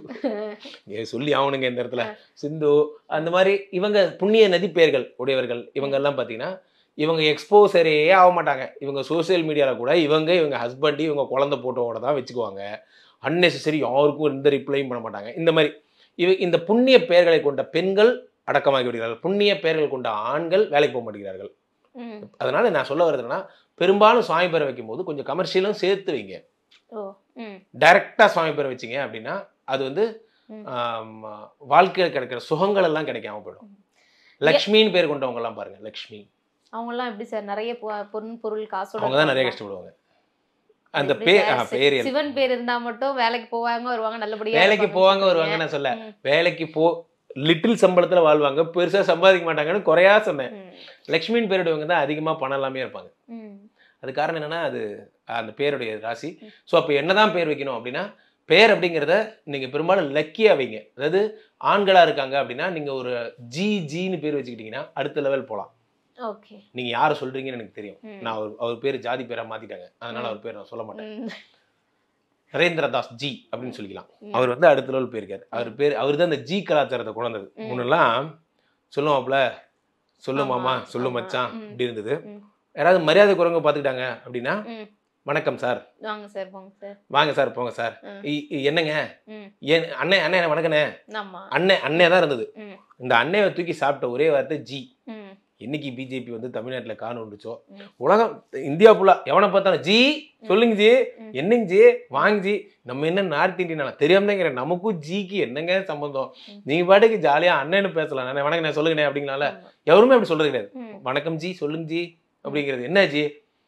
ஏ சொல்லி ஆகணுங்க இந்த இடத்துல சிந்து அந்த மாதிரி இவங்க புண்ணிய நதி பெயர்கள் உடையவர்கள் இவங்க எல்லாம் பாத்தீங்கன்னா இவங்க எக்ஸ்போசரே ஆக மாட்டாங்க இவங்க சோஷியல் மீடியாவில் கூட இவங்க இவங்க ஹஸ்பண்ட் இவங்க குழந்தை போட்டோவோட தான் வச்சுக்குவாங்க அன்னெசரி யாருக்கும் எந்த ரிப்ளையும் பண்ண மாட்டாங்க இந்த மாதிரி இவ இந்த புண்ணிய பெயர்களை கொண்ட பெண்கள் அடக்கமாகி விடுகிறார்கள் புண்ணிய பெயர்கள் கொண்ட ஆண்கள் வேலைக்கு போக மாட்டேங்கிறார்கள் ம். அதனால நான் சொல்ல வர்றதுன்னா பெரும்பாலும் சுவாமி பேரை வைக்கும் போது கொஞ்சம் கமர்ஷியலும் சேர்த்து வைங்க ஓ ம் டைரக்டா சுவாமி பேரை வச்சீங்க அப்படின்னா அது வந்து ம். ஆம், வாழ்க்கையில் கிடைக்கிற சுகங்கள் எல்லாம் கிடைக்காம போயிடும் லக்ஷ்மின்னு பேர் கொண்டவங்க எல்லாம் பாருங்க லக்ஷ்மி அவங்கெல்லாம் எப்படி சார் நிறைய பொ- பொருள் பொருள் காசோட அவங்க தான் நிறைய இருப்பாங்களா? கஷ்டப்படுவாங்க அந்த எப்படி பேர் சார்? ஆ, பேர் என்ன? சிவன் பேர் இருந்தா மட்டும் வேலைக்கு போவாங்க வருவாங்க நல்லபடியா வேலைக்கு இருப்பாங்கன்னு போவாங்க சொல்றீங்க. வருவாங்க நான் சொல்ல ம், வேலைக்கு போ லிட்டில் சம்பளத்துல வாழ்வாங்க பெருசா சம்பாதிக்க மாட்டாங்கன்னு குறையா சொன்னேன் ம், லக்ஷ்மியின் பேருடையவங்க தான் அதிகமா பணம் எல்லாமே இருப்பாங்க ம், அது காரணம் என்னன்னா அது அந்த பேருடைய ராசி ம். ஸோ அப்போ என்னதான் பேர் வைக்கணும் அப்படின்னா பேர் அப்படிங்கிறத நீங்க பெரும்பாலும் லக்கியா வைங்க அதாவது ஆண்களா இருக்காங்க அப்படின்னா நீங்க ஒரு ஜி ஜின்னு பேர் வச்சுக்கிட்டீங்கன்னா அடுத்த லெவல் போகலாம் ஓகே நீங்க யாரை சொல்றீங்கன்னு எனக்கு தெரியும் ம், நான் அவர் அவர் பேர் ஜாதி பேரா மாத்திட்டாங்க அதனால ம். அவர் பேர் நான் சொல்ல மாட்டேன் ம், நரேந்திர தாஸ் ஜி அப்படின்னு சொல்லிக்கலாம் ம். அவர் வந்து அடுத்த லெவல் போயிருக்காரு அவர் பேர் அவர் தான் அந்த ஜி கலாச்சாரத்தை கொண்டு வந்தது ம். முன்னெல்லாம் சொல்லுவாப்ல சொல்லு ஆமா, மாமா சொல்லு ஆமா, மச்சான் ம். இப்படி இருந்தது ம். யாராவது மரியாதை குரங்க பார்த்துக்கிட்டாங்க அப்படின்னா ம். வணக்கம் சார் வாங்க சார் போங்க சார் வாங்க சார் போங்க சார் ம். இ- இ- என்னங்க ம் ஏன் அண்ணே அண்ணே வணக்கண்ணே ஆமா அண்ணே அண்ணே தான் இருந்தது ம் இந்த அண்ணையை தூக்கி சாப்பிட்ட ஒரே வார்த்தை ஜி ம் என்னைக்கு பிஜேபி வந்து தமிழ்நாட்டில் காணுண்டுச்சோ ம். உலகம் இந்தியா ஃபுல்லா எவனை பார்த்தாலும் ஜி சொல்லுங்க ஜி ம். என்னங்க ஜி வாங்க ஜி நம்ம என்ன நார்த் இந்தியனா தெரியாம தான் நமக்கும் ஜிக்கு என்னங்க சம்பந்தம் ம். நீங்க பாட்டுக்கு ஜாலியா அண்ணன்னு பேசலாம் நானே வணக்கம் நான் சொல்லுங்கண்ணே அப்படிங்கனால ஆமா. எவருமே அப்படி சொல்றது கிடையாது ம். வணக்கம் ஜி சொல்லுங்க ஜி அப்படிங்கிறது என்ன ஜி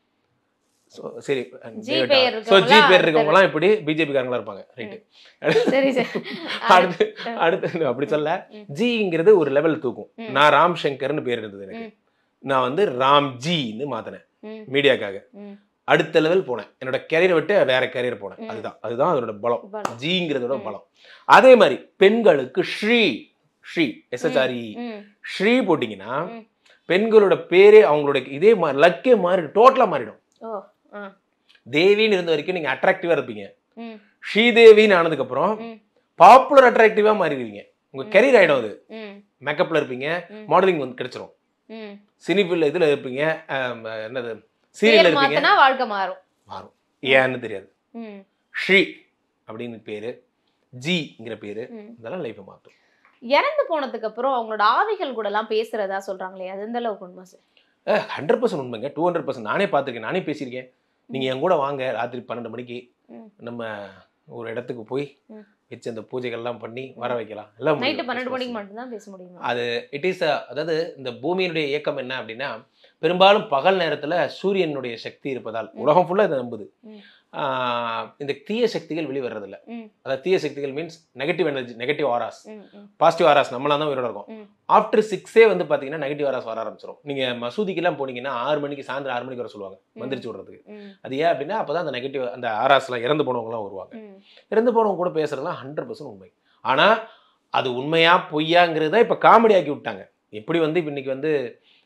So, சரி ஜி பெயர் ஸோ ஜி இருக்கவங்களா பேர் இருக்கவங்களாம் இப்படி பிஜேபி காரங்களா இருப்பாங்க ரைட்டு சரி சார் அடுத்து அடுத்து அப்படி சொல்ல ம். ஜிங்கிறது ஒரு லெவல் தூக்கும் ம். நான் ராம் சங்கர்னு பேர் இருந்தது எனக்கு ம். நான் வந்து ராம் ஜின்னு மாத்தினேன் ம் மீடியாக்காக ம் அடுத்த லெவல் போனேன் என்னோட கெரியரை விட்டு வேற கெரியர் போனேன் ம். அதுதான் அதுதான் அதோட பலம் பலம். ஜிங்கிறதோட ம். பலம் அதே மாதிரி பெண்களுக்கு ஸ்ரீ ஸ்ரீ எஸ்எச்ஆர்இ ம் ஸ்ரீ போட்டிங்கன்னா ம். பெண்களோட பேரே அவங்களோட இதே மாதிரி லக்கே மாறிடும் டோட்டலா மாறிடும் ஓ ஆ தேவின்னு இருந்த வரைக்கும் நீங்க அட்ராக்டிவா இருப்பீங்க ம் ஸ்ரீதேவின்னு ஆனதுக்கு அப்புறம் ம். பாப்புலர் அட்ராக்டிவா மாறிடுவீங்க உங்க கெரியர் ஆயிடும் அது ம் மேக்கப்ல இருப்பீங்க ம். மாடலிங் வந்து கிடைச்சிரும் ம் சினிஃபில் இதுல இருப்பீங்க ஆம், என்னது சீரியல் பேர் இருப்பீங்க மாத்தினா வாழ்க்கை மாறும் மாறும் ஏன்னு தெரியாது ம் ஸ்ரீ அப்படின்னு பேரு ஜிங்கிற பேரு ம் இதெல்லாம் லைஃப்பை மாற்றும் இறந்து போனதுக்கு அப்புறம் அவங்களோட ஆவிகள் கூட எல்லாம் பேசுறதா சொல்றாங்களே அது எந்த அளவுக்கு உண்மை சார் ஹண்ட்ரட் பர்சன்ட் உண்மைங்க டூ ஹண்ட்ரட் பர்சன்ட் நானே பார்த்துருக்கேன் நானே பேசியிருக்கேன் நீங்க என் கூட வாங்க ராத்திரி பன்னெண்டு மணிக்கு ம். நம்ம ஒரு இடத்துக்கு போய் ம். வச்சு அந்த பூஜைகள்லாம் பண்ணி வர வைக்கலாம் எல்லாம் நைட்டு முடியும். பன்னெண்டு மணிக்கு மட்டும்தான் பேச முடியுமா இட் இஸ் அதாவது இந்த பூமியினுடைய இயக்கம் என்ன அப்படின்னா பெரும்பாலும் பகல் நேரத்துல சூரியனுடைய சக்தி இருப்பதால் ம். உலகம் ஃபுல்லா இதை நம்புது ம். ஆஹ் இந்த தீய சக்திகள் வெளிவரதில்ல ம். அதாவது தீய சக்திகள் means negative energy negative auras ம், ம், பாசிட்டிவ் ஆராஸ் நம்மளாம் தான் உயிரோட இருக்கும் ம். ஆஃப்டர் சிக்ஸே வந்து பாத்தீங்கன்னா நெகட்டிவ் ஆராஸ் வர ஆரம்பிச்சிடும் நீங்க மசூதிக்கெல்லாம் போனீங்கன்னா ஆறு மணிக்கு சாயந்தரம் ஆறு மணிக்கு வர சொல்லுவாங்க மந்திரிச்சு விடுறதுக்கு ம், அது ஏன் அப்படின்னா அப்பதான் அந்த நெகட்டிவ் அந்த ஆராஸ்லாம் இறந்து போனவங்கலாம் வருவாங்க ம். இறந்து போனவங்க கூட பேசுறதுலாம் ஹண்ட்ரட் பர்சன்ட் உண்மை ஆனா அது உண்மையா பொய்யாங்கிறத இப்ப காமெடி ஆக்கி விட்டாங்க எப்படி வந்து இப்ப இன்னைக்கு வந்து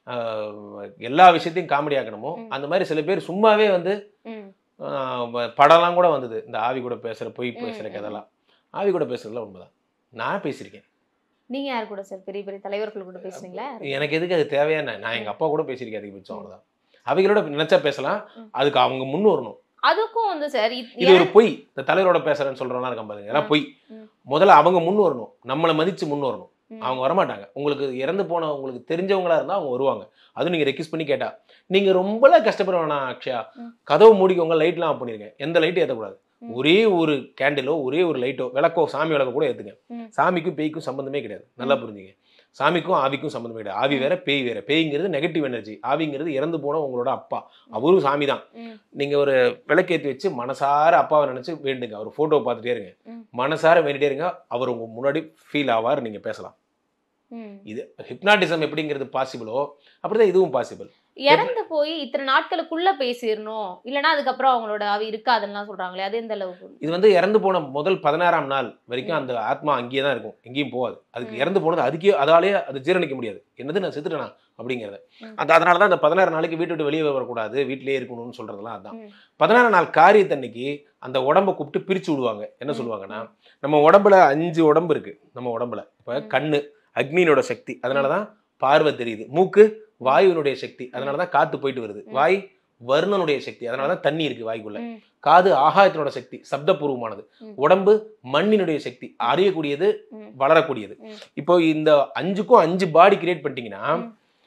ஆஹ், எல்லா விஷயத்தையும் காமெடி ஆக்கணுமோ ம். அந்த மாதிரி சில பேர் சும்மாவே வந்து ம். ஆஹ், வ- படம்லாம் கூட வந்தது இந்த ஆவி கூட பேசுற பொய் ம், பேசுற ம். கதெல்லாம் ஆவி கூட பேசுறதுலாம் உண்மைதான் நான் பேசியிருக்கேன் நீங்க யார் கூட சார் பெரிய பெரிய தலைவர்கள் கூட பேசுனீங்களா எனக்கு எதுக்கு அது தேவையான நான் எங்க அப்பா கூட பேசியிருக்கேன் அதிகபட்சம் அவ்வளவுதான் அவைகளோட நினைச்சா பேசலாம் ம். அதுக்கு அவங்க முன் வரணும் அதுக்கும் வந்து சார் இ- இது ஒரு பொய் இந்த தலைவரோட பேசுறேன்னு சொல்றோம்னா இருக்கான் பாருங்க இதெல்லாம் பொய் ம். முதல்ல அவங்க முன் வரணும் நம்மளை மதிச்சு முன் வரணும் ம். அவங்க வரமாட்டாங்க உங்களுக்கு இறந்து போன உங்களுக்கு தெரிஞ்சவங்களா இருந்தா அவங்க வருவாங்க அதுவும் நீங்க ரெக்வஸ்ட் பண்ணி கேட்டா நீங்க ரொம்பலாம் கஷ்டப்பட வேணாம் அக்ஷயா ம். கதவு மூடிக்கோங்க லைட்லாம் ஆஃப் பண்ணிருங்க எந்த லைட்டும் ஏற்றக்கூடாது ம். ஒரே ஒரு கேண்டிலோ ஒரே ஒரு லைட்டோ விளக்கோ சாமி விளக்கோ கூட ஏத்துங்க ம். சாமிக்கும் பேய்க்கும் சம்பந்தமே கிடையாது நல்லா புரிஞ்சுங்க சாமிக்கும் ஆவிக்கும் சம்பந்தமே கிடையாது ஆவி வேற பேய் வேற பேய்ங்கிறது நெகட்டிவ் எனர்ஜி ஆவிங்கிறது இறந்து போன உங்களோட அப்பா அவரும் சாமி தான் ம். நீங்க ஒரு விளக்கேற்றி வச்சு மனசார அப்பாவை நினைச்சு வேண்டுங்க அவர் போட்டோ பார்த்துட்டே இருங்க ம். மனசார வேண்டிட்டே இருங்க அவர் உங்க முன்னாடி ஃபீல் ஆவார் நீங்க பேசலாம் ம். இது ஹிப்னாட்டிசம் எப்படிங்கிறது பாசிபிளோ அப்படிதான் இதுவும் பாசிபிள் இறந்து போய் இத்தனை நாட்களுக்குள்ள பேசிடணும் இல்லைன்னா அதுக்கப்புறம் அவங்களோட ஆவி இருக்காதுன்னு சொல்றாங்களே அது எந்த அளவுக்கு இது வந்து இறந்து போன முதல் பதினாறாம் நாள் வரைக்கும் அந்த ஆத்மா அங்கேயே தான் இருக்கும் எங்கேயும் போகாது அதுக்கு ம். இறந்து போனது அதுக்கே அதாலே அது ஜீரணிக்க முடியாது என்னது நான் செத்துட்டேனா அப்படிங்கிறத ம். அந்த அதனால தான் அந்த பதினாறு நாளைக்கு வீட்டு விட்டு வெளியே வரக்கூடாது வீட்டிலேயே இருக்கணும்னு சொல்றதெல்லாம் அதான் ம். பதினாறு நாள் காரியத்தன்னைக்கு அந்த உடம்ப கூப்பிட்டு பிரிச்சு விடுவாங்க என்ன ம். சொல்லுவாங்கன்னா நம்ம உடம்புல அஞ்சு உடம்பு இருக்கு நம்ம உடம்புல இப்ப ம். கண்ணு அக்னியினோட சக்தி அதனாலதான் பார்வை தெரியுது மூக்கு வாயுவினுடைய சக்தி அதனாலதான் காத்து போயிட்டு வருது ம். வாய் வருணனுடைய சக்தி அதனாலதான் தண்ணி இருக்கு வாய்க்குள்ள ம். காது ஆகாயத்தினோட சக்தி சப்தபூர்வமானது ம். உடம்பு மண்ணினுடைய சக்தி அறியக்கூடியது ம். வளரக்கூடியது ம். இப்போ இந்த அஞ்சுக்கும் அஞ்சு பாடி கிரியேட் பண்ணிட்டீங்கன்னா ம்.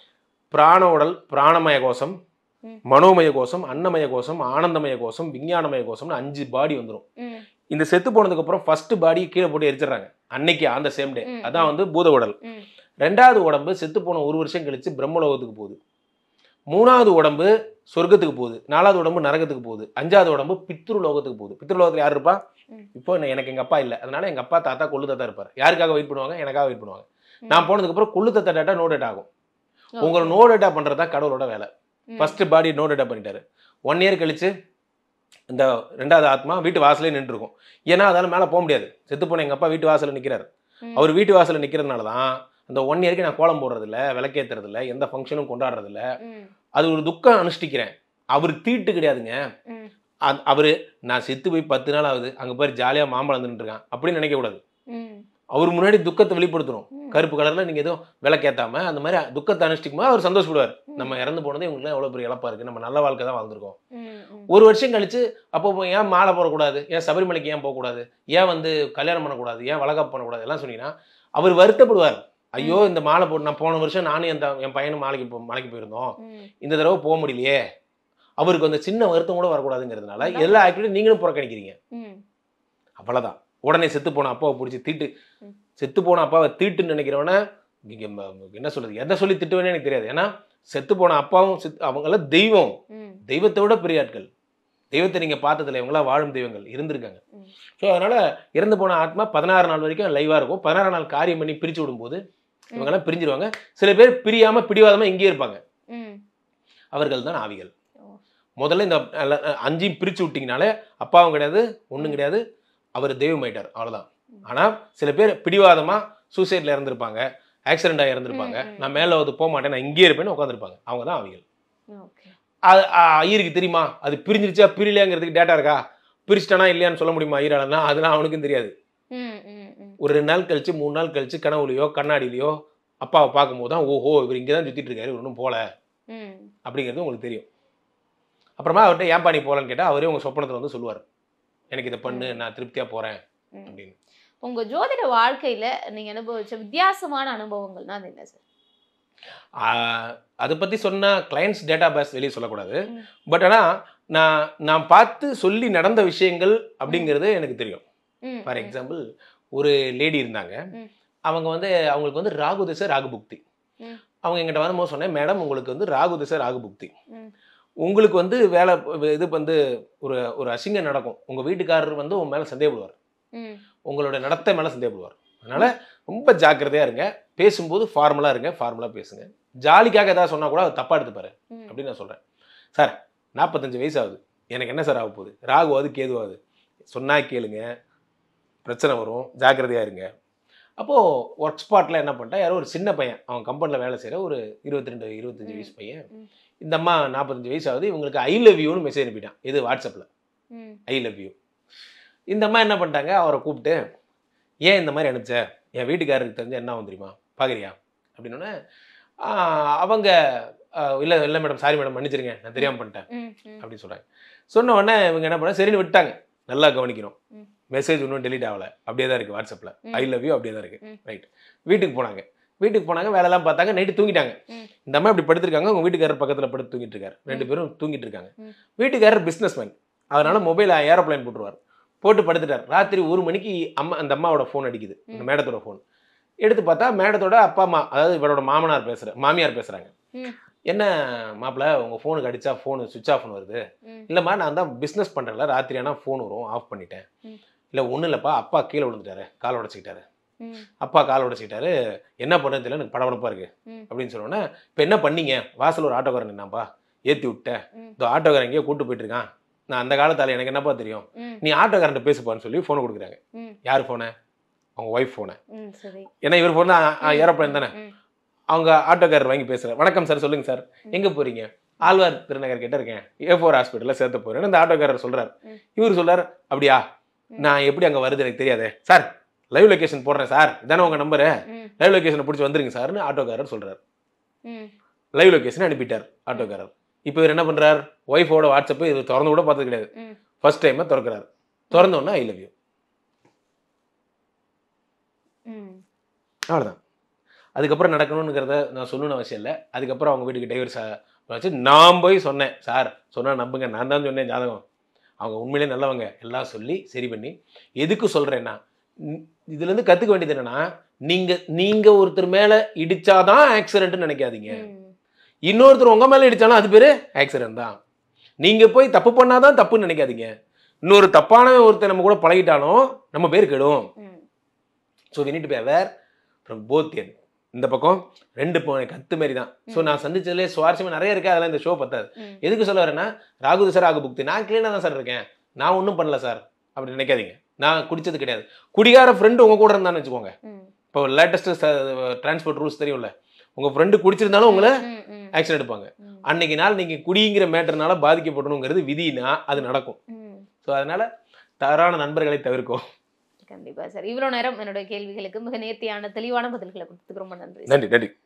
பிராண உடல் பிராணமய கோஷம் ம். மனோமய கோஷம் அன்னமய கோஷம் ஆனந்தமய கோஷம் விஞ்ஞானமய கோஷம்னு அஞ்சு பாடி வந்துடும் ம். இந்த செத்து போனதுக்கு அப்புறம் ஃபர்ஸ்ட் பாடி கீழே போட்டு எரிச்சிடுறாங்க அன்னைக்கு அந்த சேம் டே ம். அதான் வந்து பூத உடல் ம். ரெண்டாவது உடம்பு செத்து போன ஒரு வருஷம் கழிச்சு பிரம்மலோகத்துக்கு போகுது மூணாவது உடம்பு சொர்க்கத்துக்கு போகுது நாலாவது உடம்பு நரகத்துக்கு போகுது அஞ்சாவது உடம்பு பித்ரு லோகத்துக்கு போகுது பித்ரு லோகத்துல யார் இருப்பா ம். இப்போ நான் எனக்கு எங்க அப்பா இல்ல அதனால எங்க அப்பா தாத்தா கொள்ளு தாத்தா இருப்பார் யாருக்காக வெயிட் பண்ணுவாங்க எனக்காக வெயிட் பண்ணுவாங்க ம். நான் போனதுக்கு அப்புறம் கொள்ளு தாத்தா டேட்டா நோ டேட்டா ஆகும் Okay. உங்களை நோ டேட்டா பண்றதா கடவுளோட வேலை ம். ஃபர்ஸ்ட் பாடி நோ டேட்டா பண்ணிட்டாரு ஒன் இயர் கழிச்சு இந்த ரெண்டாவது ஆத்மா வீட்டு வாசலே நின்று இருக்கும் ஏன்னா அதால மேலே போக முடியாது செத்து போன எங்க அப்பா வீட்டு வாசல்ல நிக்கிறாரு ம். அவர் வீட்டு வாசல்ல நிக்கிறதுனால தான் அந்த ஒன் இயருக்கு நான் கோலம் போடுறது இல்ல விளக்கேத்துறது இல்ல எந்த ஃபங்க்ஷனும் கொண்டாடுறது இல்ல ம். அது ஒரு துக்கம் அனுஷ்டிக்கிறேன் அவர் தீட்டு கிடையாதுங்க ம். அ- அவரு நான் செத்து போய் பத்து நாள் ஆகுது அங்க போய் ஜாலியா மாம்பழம் தின்னுட்டு இருக்கான் அப்படின்னு நினைக்க கூடாது ம். அவர் முன்னாடி துக்கத்தை வெளிப்படுத்தணும் ம். கருப்பு கலர்ல நீங்க எதுவும் விளக்கேத்தாம அந்த மாதிரி துக்கத்தை அனுஷ்டிக்கும் போது அவர் சந்தோஷப்படுவார் ம். நம்ம இறந்து போனது இவங்களுக்கு எவ்வளவு பெரிய இழப்பா இருக்கு நம்ம நல்ல வாழ்க்கை தான் வாழ்ந்திருக்கோம் ம். ம். ஒரு வருஷம் கழிச்சு அப்போ போய் ஏன் மாலை போடக்கூடாது ஏன் சபரிமலைக்கு ஏன் போகக்கூடாது ஏன் வந்து கல்யாணம் பண்ணக்கூடாது ஏன் வளகாப்பு பண்ணக்கூடாது எல்லாம் சொன்னீங்கன்னா அவர் வருத்தப்படுவார் ஐயோ இந்த மாலை போட்டு நான் போன வருஷம் நானும் என் த- என் பையனும் மாலைக்கு போ- மலைக்கு போயிருந்தோம் ம். இந்த தடவை போக முடியலையே அவருக்கு அந்த சின்ன வருத்தம் கூட வரக்கூடாதுங்கிறதுனால அதான். எல்லா ஆக்டிவிட்டி நீங்களும் புறக்கணிக்கிறீங்க ம். அவ்வளவுதான் உடனே செத்து போன அப்பாவை பிடிச்சி தீட்டு ம். செத்து போன அப்பாவை தீட்டுன்னு நினைக்கிறவன இங்க ம- என்ன சொல்றது எதை சொல்லி திட்டுவேனே எனக்கு தெரியாது ஏன்னா செத்து போன அப்பாவும் செத்து அவங்கெல்லாம் தெய்வம் ம். தெய்வத்தை விட பெரிய ஆட்கள் தெய்வத்தை நீங்க பார்த்ததில்ல இவங்களாம் வாழும் தெய்வங்கள் இருந்திருக்காங்க ம். ஸோ அதனால இறந்து போன ஆத்மா பதினாறு நாள் வரைக்கும் லைவா இருக்கும் பதினாறு நாள் காரியம் பண்ணி பிரிச்சு விடும்போது இவங்கெல்லாம் பிரிஞ்சிருவாங்க சில பேர் பிரியாம பிடிவாதமா இங்கேயே இருப்பாங்க ம். அவர்கள் தான் ஆவிகள் ஓ. முதல்ல இந்த அஹ், அஹ், அஞ்சையும் பிரிச்சு விட்டீங்கனாலே அப்பாவும் கிடையாது ஒண்ணும் கிடையாது அவர் தெய்வம் ஆயிட்டார் அவ்வளவுதான் ஆனா சில பேர் பிடிவாதமா சூசைட்ல இறந்துருப்பாங்க ஆக்சிடென்ட் ஆகி இறந்துருப்பாங்க ம், ம். நான் மேல வந்து போக மாட்டேன் நான் இங்கேயே இருப்பேன்னு உட்காந்துருப்பாங்க அவங்க தான் ஆவிகள் ஓகே அது அ- ஐயருக்கு தெரியுமா அது பிரிஞ்சிருச்சா பிரியலையாங்கிறதுக்கு டேட்டா இருக்கா பிரிச்சிட்டானா இல்லையான்னு சொல்ல முடியுமா ஐயரானா அதெல்லாம் அவனுக்கும் தெரியாது ம். ம். ம். ஒரு ரெண்டு நாள் கழிச்சு மூணு நாள் கழிச்சு கனவுலையோ கண்ணாடியிலையோ அப்பாவை பார்க்கும்போது தான் ஓஹோ இவர் இங்கே தான் சுற்றிட்டு இருக்காரு இவர் ஒன்றும் போல ம். அப்படிங்கிறது உங்களுக்கு தெரியும் அப்புறமா அவர்கிட்ட ஏன்பா நீ போகலன்னு கேட்டால் அவரே உங்கள் சொப்பனத்தில் வந்து சொல்லுவார் எனக்கு இதை பண்ணு நான் திருப்தியாக போகிறேன் ம். அப்படின்னு உங்க ஜோதிட வாழ்க்கையில நீங்க அனுபவிச்ச வித்தியாசமான அனுபவங்கள்னா அது என்ன சார் ஆஹ் அதை பற்றி சொன்னால் கிளைண்ட்ஸ் டேட்டா பேஸ் வெளியே சொல்லக்கூடாது ம். பட் ஆனால் நான் நான் பார்த்து சொல்லி நடந்த விஷயங்கள் அப்படிங்கிறது எனக்கு தெரியும் ம், ஃபார் ம், எக்ஸாம்பிள் ஒரு லேடி இருந்தாங்க ம். அவங்க வந்து அவங்களுக்கு வந்து ராகு திசை ராகு புக்தி ம். அவங்க எங்கிட்ட வரும்போது சொன்னேன் மேடம் உங்களுக்கு வந்து ராகு திசை ராகு புக்தி ம். உங்களுக்கு வந்து வேலை இது வந்து ஒரு ஒரு அசிங்கம் நடக்கும் உங்க வீட்டுக்காரர் வந்து உங்க மேல சந்தேகப்படுவார் ம், உங்களோட நடத்தை மேல சந்தேகப்படுவார் அதனால ரொம்ப ஜாக்கிரதையா இருங்க பேசும்போது ஃபார்மலா இருங்க ஃபார்மலா பேசுங்க ஜாலிக்காக ஏதாவது சொன்னா கூட அவர் தப்பா எடுத்துப்பாரு ம். அப்படின்னு நான் சொல்றேன் சார் நாற்பத்தஞ்சு வயசு ஆகுது எனக்கு என்ன சார் ஆக போகுது ராகுவாது கேதுவாது சொன்னா கேளுங்க பிரச்சனை வரும் ஜாக்கிரதையா இருங்க அப்போது ஒர்க் ஸ்பாட்டில் என்ன பண்ணிட்டா யாரோ ஒரு சின்ன பையன் அவன் கம்பெனியில் வேலை செய்கிற ஒரு இருபத்தி ரெண்டு இருபத்தஞ்சு ம். வயசு பையன் ம். இந்த அம்மா நாற்பத்தஞ்சு வயசு ஆகுது இவங்களுக்கு ஐ லவ் யூன்னு மெசேஜ் அனுப்பிட்டான் இது வாட்ஸ்அப்பில் ம், ஐ லவ் யூ இந்த அம்மா என்ன பண்ணிட்டாங்க அவரை கூப்பிட்டு ஏன் இந்த மாதிரி அனுப்பிச்ச என் வீட்டுக்காரருக்கு தெரிஞ்ச என்ன ஆகும் தெரியுமா பார்க்குறியா அப்படின்னோடனே அவங்க இல்லை இல்லை மேடம் சாரி மேடம் மன்னிச்சிருங்க நான் தெரியாமல் பண்ணிட்டேன் ம், ம். அப்படின்னு சொல்கிறாங்க சொன்ன உடனே இவங்க என்ன பண்ண சரின்னு விட்டாங்க நல்லா கவனிக்கணும் ம். மெசேஜ் இன்னும் டெலீட் ஆகல அப்படியே தான் இருக்குது வாட்ஸ்அப்பில் ம். ஐ லவ் யூ அப்படியே தான் இருக்குது ம். ரைட் வீட்டுக்கு போனாங்க வீட்டுக்கு போனாங்க வேலையெல்லாம் பார்த்தாங்க நைட்டு தூங்கிட்டாங்க ம். இந்த அம்மா இப்படி படுத்திருக்காங்க உங்க வீட்டுக்காரர் பக்கத்தில் படுத்து தூங்கிட்டு இருக்காரு ரெண்டு ம். பேரும் தூங்கிட்டு இருக்காங்க ம். வீட்டுக்காரர் பிஸ்னஸ் மேன் அதனால மொபைல் ஏரோப்ளைன் போட்டுருவார் போட்டு படுத்துட்டார் ராத்திரி ஒரு மணிக்கு அம்மா அந்த அம்மாவோட ஃபோன் அடிக்குது இந்த ம். மேடத்தோட ஃபோன் எடுத்து பார்த்தா மேடத்தோட அப்பா அம்மா அதாவது இவரோட மாமனார் பேசுற மாமியார் பேசுறாங்க ம். என்ன மாப்பிள்ள உங்க ஃபோனுக்கு அடிச்சா ஃபோனு சுவிச் ஆஃப் வருது ம். இல்லைம்மா நான் தான் பிஸ்னஸ் பண்ணுறேன்ல ராத்திரி ஆனால் ஃபோன் வரும் ஆஃப் பண்ணிட்டேன் ம். இல்லை ஒன்றும் இல்லைப்பா அப்பா கீழே விழுந்துட்டாரு கால் உடச்சிக்கிட்டாரு ம், அப்பா கால் உடச்சிக்கிட்டாரு என்ன பண்ணுறது தெரியல எனக்கு படபடப்பாக இருக்கு ம். அப்படின்னு சொன்னோன்னே இப்போ என்ன பண்ணீங்க வாசல் ஒரு ஆட்டோக்காரன் நின்னாப்பா ஏற்றி விட்டேன் ம். இந்த ஆட்டோக்காரன் எங்கேயோ கூட்டு போயிட்டு இருக்கான் நான் அந்த காலத்தால எனக்கு என்னப்பா தெரியும் ம், நீ ஆட்டோக்காரன்ட்ட பேசுப்பான்னு சொல்லி ஃபோனை கொடுக்குறாங்க ம், யார் ஃபோனை அவங்க ஒய்ஃப் ஃபோனை ம், சரி ஏன்னா இவர் ஃபோன் தான் ஏரோப்ளைன் தானே ம், அவங்க ஆட்டோக்காரர் வாங்கி பேசுகிறார் வணக்கம் சார் சொல்லுங்க சார் எங்கே போறீங்க ஆழ்வார் திருநகர் கிட்ட இருக்கேன் ஏ ஃபோர் ஹாஸ்பிட்டலில் சேர்த்த போறேன்னு அந்த ஆட்டோக்காரர் சொல்றார் ம். இவர் சொல்றார் அப்படியா ம். நான் எப்படி அங்கே வருது எனக்கு தெரியாதே சார் லைவ் லொகேஷன் போடுறேன் சார் இதானே உங்க நம்பரு ம், லைவ் லொகேஷனை பிடிச்சி வந்துருங்க சார்னு ஆட்டோக்காரர் சொல்றார் ம், லைவ் லொகேஷன் அனுப்பிட்டார் ஆட்டோக்காரர் இப்போ இவர் என்ன பண்றார் ஒய்ஃபோட வாட்ஸ்அப் இது திறந்து கூட பார்த்தது கிடையாது ம். ஃபர்ஸ்ட் டைமாக திறக்கிறார் திறந்த உடனே ஐ லவ் யூ ம். அவ்வளோதான் அதுக்கப்புறம் நடக்கணுங்கிறத நான் சொல்லணும்னு அவசியம் இல்லை அதுக்கப்புறம் அவங்க வீட்டுக்கு டைவர்ஸ் வச்சு நான் போய் சொன்னேன் சார் சொன்னால் நம்புங்க நான் தான் சொன்னேன் ஜாதகம் அவங்க உண்மையிலே நல்லவங்க எல்லாம் சொல்லி சரி பண்ணி எதுக்கு சொல்கிறேன்னா இதுலேருந்து கற்றுக்க வேண்டியது என்னன்னா நீங்கள் நீங்கள் ஒருத்தர் மேலே இடிச்சாதான் ஆக்சிடென்ட்னு நினைக்காதீங்க ம், இன்னொருத்தர் உங்கள் மேலே இடிச்சாலும் அது பேர் ஆக்சிடென்ட் தான் நீங்கள் போய் தப்பு பண்ணாதான் தப்புன்னு நினைக்காதீங்க இன்னொரு தப்பான ஒருத்தர் நம்ம கூட பழகிட்டாலும் நம்ம பேர் கெடும் ம். So we need to be aware from both என் இந்த பக்கம் ரெண்டு போ கத்து மாதிரி தான் ஸோ ம். நான் சந்திச்சதுலேயே சுவாரஸ்யமாக நிறைய இருக்கு அதெல்லாம் இந்த ஷோ பத்தாது ம். எதுக்கு சொல்ல வரேன்னா ராகு சார் ராகு புக்தி நான் க்ளீனாக தான் சார் இருக்கேன் நான் ஒன்றும் பண்ணல சார் அப்படி நினைக்காதீங்க நான் குடிச்சது கிடையாது குடிகார ஃப்ரெண்டு உங்க கூட இருந்தான்னு வச்சுக்கோங்க ம். இப்போ லேட்டஸ்ட் டிரான்ஸ்போர்ட் ரூல்ஸ் தெரியும்ல உங்க ஃப்ரெண்டு குடிச்சிருந்தாலும் உங்களை ம், ம், ஆக்சிடென்ட் எடுப்பாங்க ம், அன்னைக்கு நாள் நீங்க குடிங்கிற மேட்டர்னால பாதிக்கப்படணுங்கிறது விதினா அது நடக்கும் ம். ஸோ அதனால தவறான நண்பர்களை தவிர்க்கும் கண்டிப்பா சார் இவ்வளவு நேரம் என்னோட கேள்விகளுக்கு மிக நேர்த்தியான தெளிவான பதில்களை கொடுத்துக்கு ரொம்ப நன்றி நன்றி நன்றி